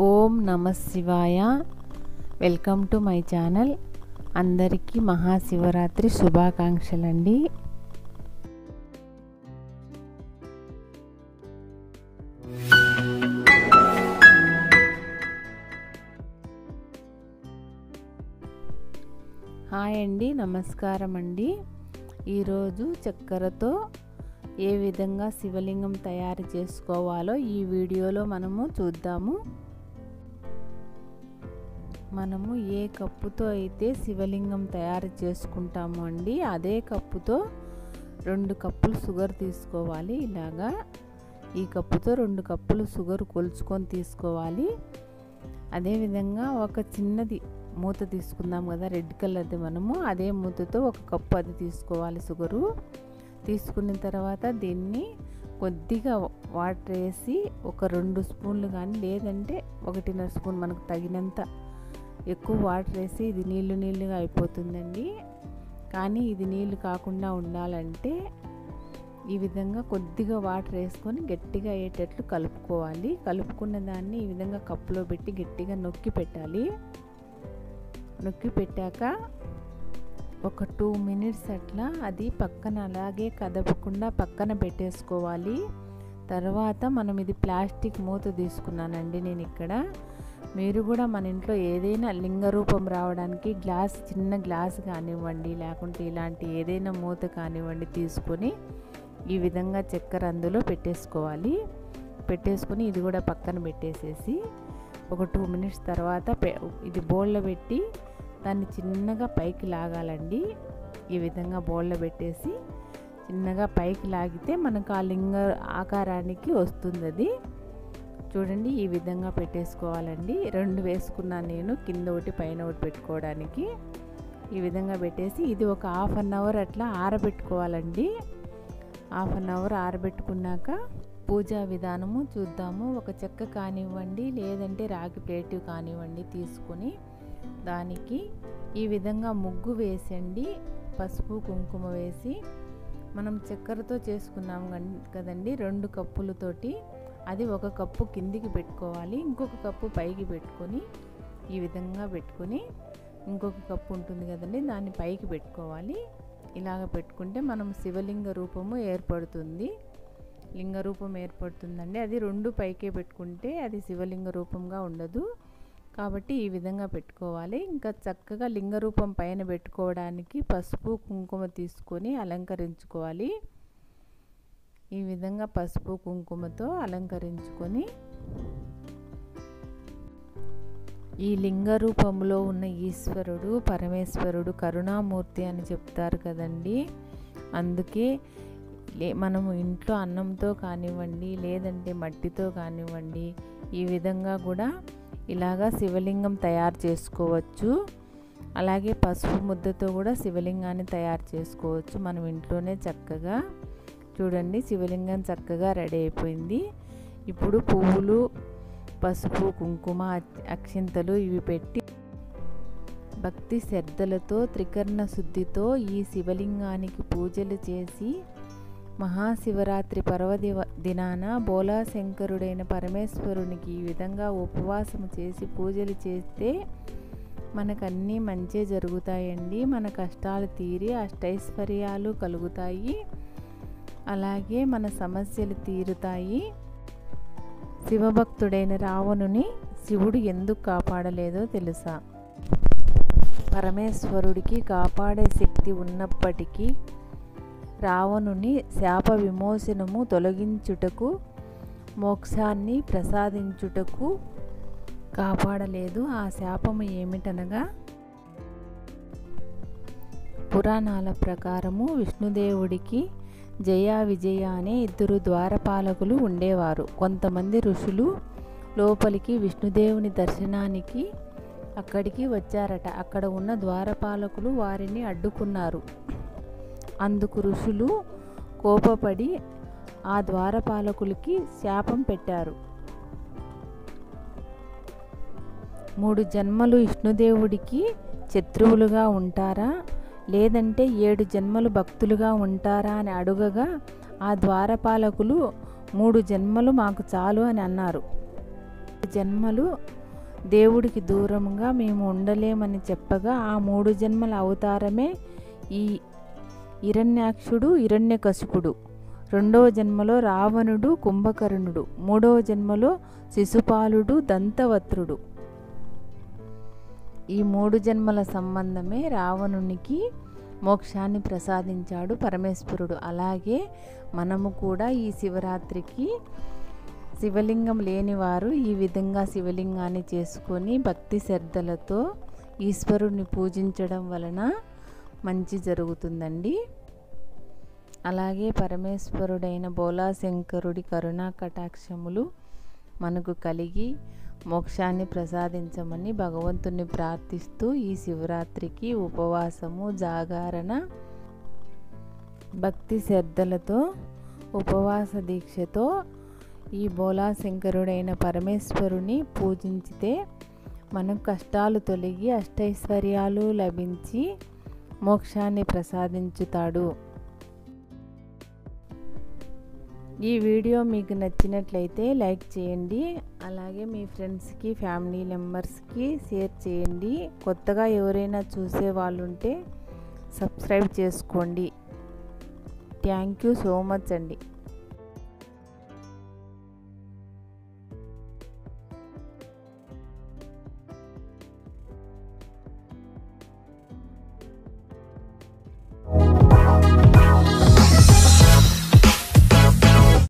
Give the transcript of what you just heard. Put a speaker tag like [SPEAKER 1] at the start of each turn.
[SPEAKER 1] ఓం నమ శివాయ welcome to my channel అందరికీ మహాశివరాత్రి శుభాకాంక్షలండి హాయ్ అండి నమస్కారం అండి ఈరోజు చక్కెరతో ఏ విధంగా శివలింగం తయారు చేసుకోవాలో ఈ వీడియోలో మనము చూద్దాము మనము ఏ కప్పుతో అయితే శివలింగం తయారు చేసుకుంటాము అండి అదే కప్పుతో రెండు కప్పులు షుగర్ తీసుకోవాలి ఇలాగా ఈ కప్పుతో రెండు కప్పులు షుగర్ కొలుచుకొని తీసుకోవాలి అదేవిధంగా ఒక చిన్నది మూత తీసుకుందాం కదా రెడ్ కలర్ది మనము అదే మూతతో ఒక కప్పు అది తీసుకోవాలి షుగరు తీసుకున్న తర్వాత దీన్ని కొద్దిగా వాటర్ వేసి ఒక రెండు స్పూన్లు కానీ లేదంటే ఒకటిన్నర స్పూన్ మనకు తగినంత ఎక్కువ వాటర్ వేసి ఇది నీళ్ళు నీళ్ళుగా అయిపోతుందండి కానీ ఇది నీళ్ళు కాకుండా ఉండాలంటే ఈ విధంగా కొద్దిగా వాటర్ వేసుకొని గట్టిగా అయ్యేటట్లు కలుపుకోవాలి కలుపుకున్న దాన్ని ఈ విధంగా కప్పులో పెట్టి గట్టిగా నొక్కి పెట్టాలి నొక్కి పెట్టాక ఒక టూ మినిట్స్ అట్లా అది పక్కన అలాగే కదపకుండా పక్కన పెట్టేసుకోవాలి తర్వాత మనం ఇది ప్లాస్టిక్ మూత తీసుకున్నానండి నేను ఇక్కడ మీరు కూడా మన ఇంట్లో ఏదైనా లింగ రూపం రావడానికి గ్లాస్ చిన్న గ్లాస్ కానివ్వండి లేకుంటే ఇలాంటి ఏదైనా మూత కానివ్వండి తీసుకొని ఈ విధంగా చక్కెర అందులో పెట్టేసుకోవాలి పెట్టేసుకొని ఇది కూడా పక్కన పెట్టేసేసి ఒక టూ మినిట్స్ తర్వాత ఇది బౌల్లో పెట్టి దాన్ని చిన్నగా పైకి లాగాలండి ఈ విధంగా బౌల్లో పెట్టేసి చిన్నగా పైకి లాగితే మనకు ఆ లింగ ఆకారానికి వస్తుంది అది చూడండి ఈ విధంగా పెట్టేసుకోవాలండి రెండు వేసుకున్నాను నేను కింద ఒకటి పైన ఒకటి పెట్టుకోవడానికి ఈ విధంగా పెట్టేసి ఇది ఒక హాఫ్ అన్ అవర్ అట్లా ఆరబెట్టుకోవాలండి హాఫ్ అన్ అవర్ ఆరబెట్టుకున్నాక పూజా విధానము చూద్దాము ఒక చెక్క కానివ్వండి లేదంటే రాగి ప్లేట్ కానివ్వండి తీసుకొని దానికి ఈ విధంగా ముగ్గు వేసండి పసుపు కుంకుమ వేసి మనం చక్కెరతో చేసుకున్నాం కదండి రెండు కప్పులతోటి అది ఒక కప్పు కిందికి పెట్టుకోవాలి ఇంకొక కప్పు పైకి పెట్టుకొని ఈ విధంగా పెట్టుకొని ఇంకొక కప్పు ఉంటుంది కదండి దాన్ని పైకి పెట్టుకోవాలి ఇలాగ పెట్టుకుంటే మనం శివలింగ రూపము ఏర్పడుతుంది లింగ రూపం ఏర్పడుతుందండి అది రెండు పైకే పెట్టుకుంటే అది శివలింగ రూపంగా ఉండదు కాబట్టి ఈ విధంగా పెట్టుకోవాలి ఇంకా చక్కగా లింగ రూపం పైన పెట్టుకోవడానికి పసుపు కుంకుమ తీసుకొని అలంకరించుకోవాలి ఈ విధంగా పసుపు కుంకుమతో అలంకరించుకొని ఈ లింగ రూపంలో ఉన్న ఈశ్వరుడు పరమేశ్వరుడు కరుణామూర్తి అని చెప్తారు కదండి అందుకే లే మనము ఇంట్లో అన్నంతో కానివ్వండి లేదంటే మట్టితో కానివ్వండి ఈ విధంగా కూడా ఇలాగా శివలింగం తయారు చేసుకోవచ్చు అలాగే పసుపు ముద్దతో కూడా శివలింగాన్ని తయారు చేసుకోవచ్చు మనం ఇంట్లోనే చక్కగా చూడండి శివలింగం చక్కగా రెడీ అయిపోయింది ఇప్పుడు పువ్వులు పసుపు కుంకుమ అక్షింతలు ఇవి పెట్టి భక్తి శ్రద్ధలతో త్రికరణ శుద్ధితో ఈ శివలింగానికి పూజలు చేసి మహాశివరాత్రి పర్వది దినాన బోలాశంకరుడైన పరమేశ్వరునికి ఈ విధంగా ఉపవాసం చేసి పూజలు చేస్తే మనకన్నీ మంచి జరుగుతాయండి మన కష్టాలు తీరి అష్టైశ్వర్యాలు కలుగుతాయి అలాగే మన సమస్యలు తీరుతాయి శివభక్తుడైన రావణుని శివుడు ఎందుకు కాపాడలేదో తెలుసా పరమేశ్వరుడికి కాపాడే శక్తి ఉన్నప్పటికీ రావణుని శాప విమోచనము తొలగించుటకు మోక్షాన్ని ప్రసాదించుటకు కాపాడలేదు ఆ శాపము ఏమిటనగా పురాణాల ప్రకారము విష్ణుదేవుడికి జయ విజయ అనే ఇద్దరు ద్వారపాలకులు ఉండేవారు కొంతమంది ఋషులు లోపలికి విష్ణుదేవుని దర్శనానికి అక్కడికి వచ్చారట అక్కడ ఉన్న ద్వారపాలకులు వారిని అడ్డుకున్నారు అందుకు ఋషులు కోపపడి ఆ ద్వారపాలకులకి శాపం పెట్టారు మూడు జన్మలు విష్ణుదేవుడికి శత్రువులుగా ఉంటారా లేదంటే ఏడు జన్మలు భక్తులుగా ఉంటారా అని అడుగగా ఆ ద్వారపాలకులు మూడు జన్మలు మాకు చాలు అని అన్నారు జన్మలు దేవుడికి దూరంగా మేము ఉండలేమని చెప్పగా ఆ మూడు జన్మల అవతారమే ఈ హిరణ్యాక్షుడు హిరణ్యకశిపుడు రెండవ జన్మలో రావణుడు కుంభకర్ణుడు మూడవ జన్మలో శిశుపాలుడు దంతవత్రుడు ఈ మూడు జన్మల సంబంధమే రావణునికి మోక్షాన్ని ప్రసాదించాడు పరమేశ్వరుడు అలాగే మనము కూడా ఈ శివరాత్రికి శివలింగం లేనివారు ఈ విధంగా శివలింగాన్ని చేసుకొని భక్తి శ్రద్ధలతో ఈశ్వరుని పూజించడం వలన మంచి జరుగుతుందండి అలాగే పరమేశ్వరుడైన బోలాశంకరుడి కరుణా కటాక్షములు మనకు కలిగి మోక్షాన్ని ప్రసాదించమని భగవంతుని ప్రార్థిస్తూ ఈ శివరాత్రికి ఉపవాసము జాగారణ భక్తి శ్రద్ధలతో ఉపవాస దీక్షతో ఈ బోలాశంకరుడైన పరమేశ్వరుని పూజించితే మనకు కష్టాలు తొలగి అష్టైశ్వర్యాలు లభించి మోక్షాన్ని ప్రసాదించుతాడు ఈ వీడియో మీకు నచ్చినట్లయితే లైక్ చేయండి అలాగే మీ ఫ్రెండ్స్కి ఫ్యామిలీ మెంబర్స్కి షేర్ చేయండి కొత్తగా ఎవరైనా చూసే వాళ్ళు ఉంటే సబ్స్క్రైబ్ చేసుకోండి థ్యాంక్ యూ సో మచ్ అండి